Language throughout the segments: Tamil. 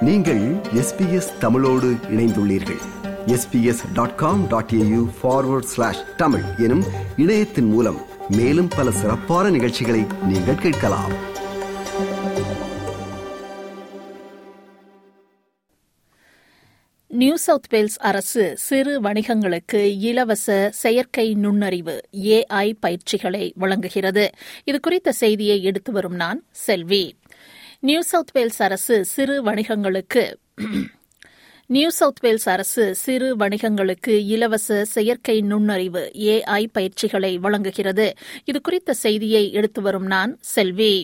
நீங்கள் எஸ்பிஎஸ் தமிழோடு இணைந்துள்ளீர்கள் SBS dot com dot AU forward slash Tamil எனும் இணையத்தின் மூலம் மேலும் பல சிறப்பான நிகழ்ச்சிகளை நீங்கள் கேட்கலாம் நியூ சவுத் வேல்ஸ் அரசு சிறு வணிகங்களுக்கு இலவச செயற்கை நுண்ணறிவு ஏஐ பயிற்சிகளை வழங்குகிறது இது குறித்த செய்தியை எடுத்து வரும் நான் செல்வி நியூ சவுத் வேல்ஸ் அரசு சிறு வணிகங்களுக்கு நியூ சவுத் வேல்ஸ் அரசு சிறு வணிகங்களுக்கு இலவச செயற்கை நுண்ணறிவு ஏஐ பயிற்சிகளை வழங்குகிறது இது குறித்த செய்தியை எடுத்து வரும் நான் செல்வி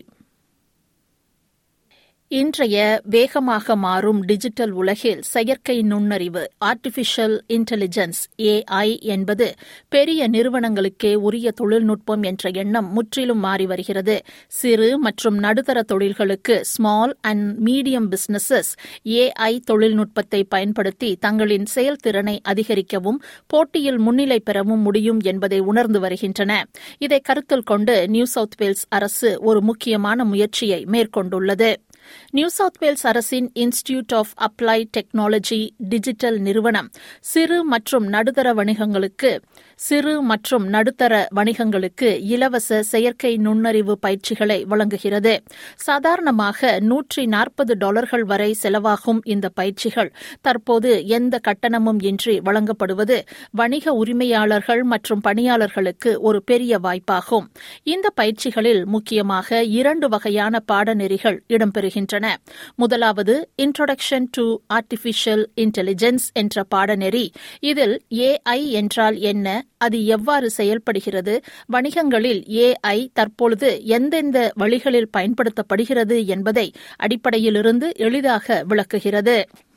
இன்றைய வேகமாக மாறும் டிஜிட்டல் உலகில் செயற்கை நுண்ணறிவு ஆர்டிபிஷியல் இன்டெலிஜென்ஸ் ஏஐ என்பது பெரிய நிறுவனங்களுக்கே உரிய தொழில்நுட்பம் என்ற எண்ணம் முற்றிலும் மாறி வருகிறது சிறு மற்றும் நடுத்தர தொழில்களுக்கு small and medium businesses AI தொழில்நுட்பத்தை பயன்படுத்தி தங்களின் செயல்திறனை அதிகரிக்கவும் போட்டியில் முன்னிலை பெறவும் முடியும் என்பதை உணர்ந்து வருகின்றன இதை கருத்தில் கொண்டு நியூ சவுத் வேல்ஸ் அரசு ஒரு முக்கியமான முயற்சியை மேற்கொண்டுள்ளது நியூ சவுத் வேல்ஸ் அரசின் institute of applied technology digital நிறுவனம் சிறு மற்றும் நடுத்தர வணிகங்களுக்கு சிறு மற்றும் நடுத்தர வணிகங்களுக்கு இலவச செயற்கை நுண்ணறிவு பயிற்சிகளை வழங்குகிறது சாதாரணமாக நூற்றி நாற்பது டாலர்கள் வரை செலவாகும் இந்த பயிற்சிகள் தற்போது எந்த கட்டணமும் இன்றி வழங்கப்படுவது வணிக உரிமையாளர்கள் மற்றும் பணியாளர்களுக்கு ஒரு பெரிய வாய்ப்பாகும் இந்த பயிற்சிகளில் முக்கியமாக இரண்டு வகையான பாடநெறிகள் இடம்பெறுகின்றன முதலாவது இன்ட்ரோடக்ஷன் டு ஆர்டிபிஷியல் இன்டெலிஜென்ஸ் என்ற பாடநெறி இதில் ஏஐ என்றால் என்ன அது எவ்வாறு செயல்படுகிறது வணிகங்களில் ஏஐ தற்பொழுது எந்தெந்த வழிகளில் பயன்படுத்தப்படுகிறது என்பதை அடிப்படையிலிருந்து எளிதாக விளக்குகிறது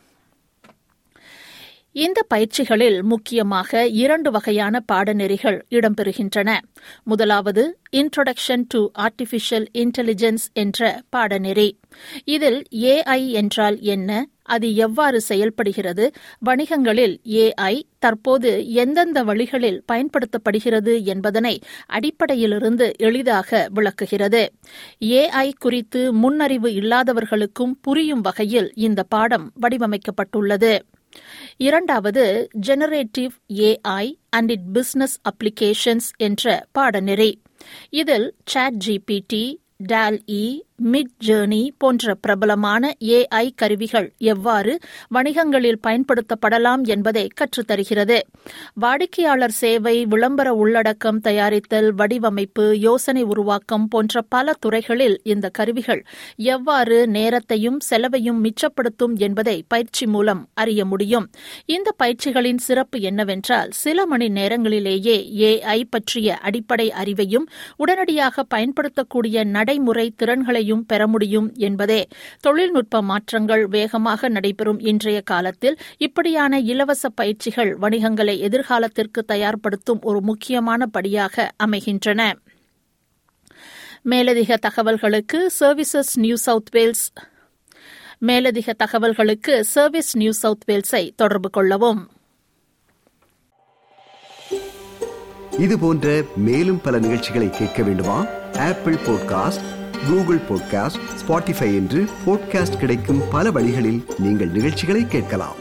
இந்த பயிற்சிகளில் முக்கியமாக இரண்டு வகையான பாடநெறிகள் இடம்பெறுகின்றன முதலாவது இன்ட்ரோடக்ஷன் டு ஆர்டிபிஷியல் இன்டெலிஜென்ஸ் என்ற பாடநெறி இதில் ஏஐ என்றால் என்ன அது எவ்வாறு செயல்படுகிறது வணிகங்களில் ஏஐ தற்போது எந்தெந்த வழிகளில் பயன்படுத்தப்படுகிறது என்பதனை அடிப்படையிலிருந்து எளிதாக விளக்குகிறது ஏஐ குறித்து முன்னறிவு இல்லாதவர்களுக்கும் புரியும் வகையில் இந்த பாடம் வடிவமைக்கப்பட்டுள்ளது இரண்டாவது generative AI and it business applications என்ற பாடநெறி இதில் chat GPT DALL E Midjourney போன்ற பிரபலமான ஏஐ கருவிகள் எவ்வாறு வணிகங்களில் பயன்படுத்தப்படலாம் என்பதை கற்றுத்தருகிறது வாடிக்கையாளர் சேவை விளம்பர உள்ளடக்கம் தயாரித்தல் வடிவமைப்பு யோசனை உருவாக்கம் போன்ற பல துறைகளில் இந்த கருவிகள் எவ்வாறு நேரத்தையும் செலவையும் மிச்சப்படுத்தும் என்பதை பயிற்சி மூலம் அறிய முடியும் இந்த பயிற்சிகளின் சிறப்பு என்னவென்றால் சில மணி நேரங்களிலேயே ஏஐ பற்றிய அடிப்படை அறிவையும் உடனடியாக பயன்படுத்தக்கூடிய நடைமுறை திறன்களையும் வெற்றியும் பெற முடியும் என்பதே தொழில்நுட்ப மாற்றங்கள் வேகமாக நடைபெறும் இன்றைய காலத்தில் இப்படியான இலவச பயிற்சிகள் வணிகங்களை எதிர்காலத்திற்கு தயார்படுத்தும் ஒரு முக்கியமான படியாக அமைகின்றன மேலதிக தகவல்களுக்கு சர்வீசஸ் நியூ சவுத் வேல்ஸ் மேலதிக தகவல்களுக்கு சர்வீஸ் நியூ சவுத் வேல்ஸை தொடர்பு கொள்ளவும் இது போன்ற மேலும் பல நிகழ்ச்சிகளை கேட்க வேண்டுமா Apple podcast Google podcast Spotify என்று பாட்காஸ்ட் கிடைக்கும் பல வழிகளில் நீங்கள் நிகழ்ச்சிகளை கேட்கலாம்